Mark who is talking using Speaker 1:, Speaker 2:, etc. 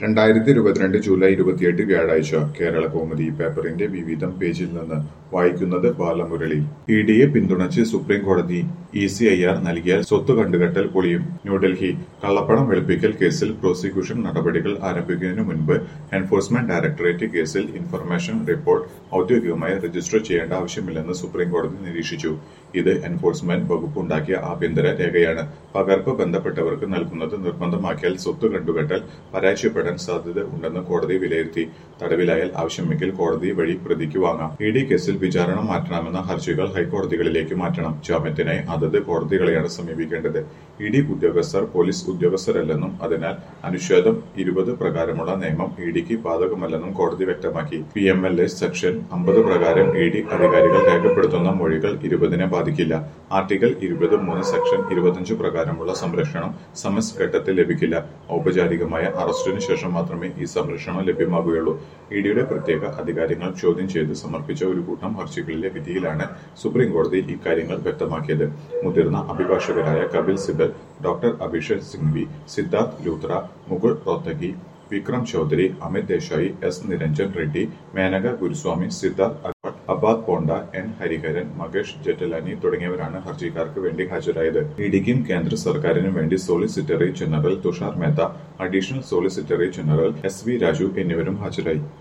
Speaker 1: രണ്ടായിരത്തി ഇരുപത്തിരണ്ട് ജൂലൈ ഇരുപത്തിയെട്ട് വ്യാഴാഴ്ച കേരള കൗമുദി പേപ്പറിന്റെ വിവിധം പേജിൽ നിന്ന് വായിക്കുന്നത് ബാലമുരളി ഇ ഡിയെ പിന്തുണച്ച് സുപ്രീം കോടതി ഇ സി ഐ ആർ നൽകിയാൽ സ്വത്ത് കണ്ടുകെട്ടൽ പൊളിയും ന്യൂഡൽഹി കള്ളപ്പണം വെളുപ്പിക്കൽ കേസിൽ പ്രോസിക്യൂഷൻ നടപടികൾ ആരംഭിക്കുന്നതിനു മുൻപ് എൻഫോഴ്സ്മെന്റ് ഡയറക്ടറേറ്റ് കേസിൽ ഇൻഫർമേഷൻ റിപ്പോർട്ട് ഔദ്യോഗികമായി രജിസ്റ്റർ ചെയ്യേണ്ട ആവശ്യമില്ലെന്ന് സുപ്രീം കോടതി നിരീക്ഷിച്ചു ഇത് എൻഫോഴ്സ്മെന്റ് വകുപ്പ് ഉണ്ടാക്കിയ ആഭ്യന്തര രേഖയാണ് പകർപ്പ് ബന്ധപ്പെട്ടവർക്ക് നൽകുന്നത് നിർബന്ധമാക്കിയാൽ സ്വത്ത് കണ്ടുകെട്ടൽ പരാജയപ്പെടാൻ സാധ്യത ഉണ്ടെന്ന് കോടതി വിലയിരുത്തി തടവിലായാൽ ആവശ്യമെങ്കിൽ കോടതി വഴി പ്രതിക്ക് വാങ്ങാം ഇ ഡി കേസിൽ വിചാരണ മാറ്റണമെന്ന ഹർജികൾ ഹൈക്കോടതികളിലേക്ക് മാറ്റണം ജാമ്യത്തിനായി അതത് കോടതികളെയാണ് സമീപിക്കേണ്ടത് ഇ ഡി ഉദ്യോഗസ്ഥർ പോലീസ് ഉദ്യോഗസ്ഥരല്ലെന്നും അതിനാൽ അനുച്ഛേദം ഇരുപത് പ്രകാരമുള്ള നിയമം ഇ ഡിക്ക് ബാധകമല്ലെന്നും കോടതി വ്യക്തമാക്കി P M L S section അമ്പത് പ്രകാരം ഇ ഡി അധികാരികൾ രേഖപ്പെടുത്തുന്ന മൊഴികൾ ഇരുപതിനെ ബാധിക്കില്ല ആർട്ടിക്കിൾ ഇരുപത് മൂന്ന് സെക്ഷൻ ഇരുപത്തിയഞ്ച് പ്രകാരമുള്ള സംരക്ഷണം സമസ് ഘട്ടത്തിൽ ലഭിക്കില്ല ഔപചാരികമായ അറസ്റ്റിന് ശേഷം മാത്രമേ ഈ സംരക്ഷണം ലഭ്യമാകുകയുള്ളൂ ഇ ഡിയുടെ പ്രത്യേക അധികാരങ്ങൾ ചോദ്യം ചെയ്ത് സമർപ്പിച്ച ഒരു കൂട്ടം ഹർജികളിലെ വിധിയിലാണ് സുപ്രീം കോടതി ഇക്കാര്യങ്ങൾ വ്യക്തമാക്കിയത് മുതിർന്ന അഭിഭാഷകരായ Kapil Sibal doctor Abhishek Singhvi Siddharth Luthra Mukul Rohatgi Vikram Chaudhary Amit Desai S Niranjan Reddy Menaka Guruswamy Siddharth Agarwal Abad Ponda N Hariharan Makesh ജെറ്റലാനി തുടങ്ങിയവരാണ് ഹർജിക്കാർക്ക് വേണ്ടി ഹാജരായത് ഇഡിക്കും കേന്ദ്ര സർക്കാരിനും വേണ്ടി solicitor general Tushar Mehta additional solicitor general S V Raju എന്നിവരും ഹാജരായി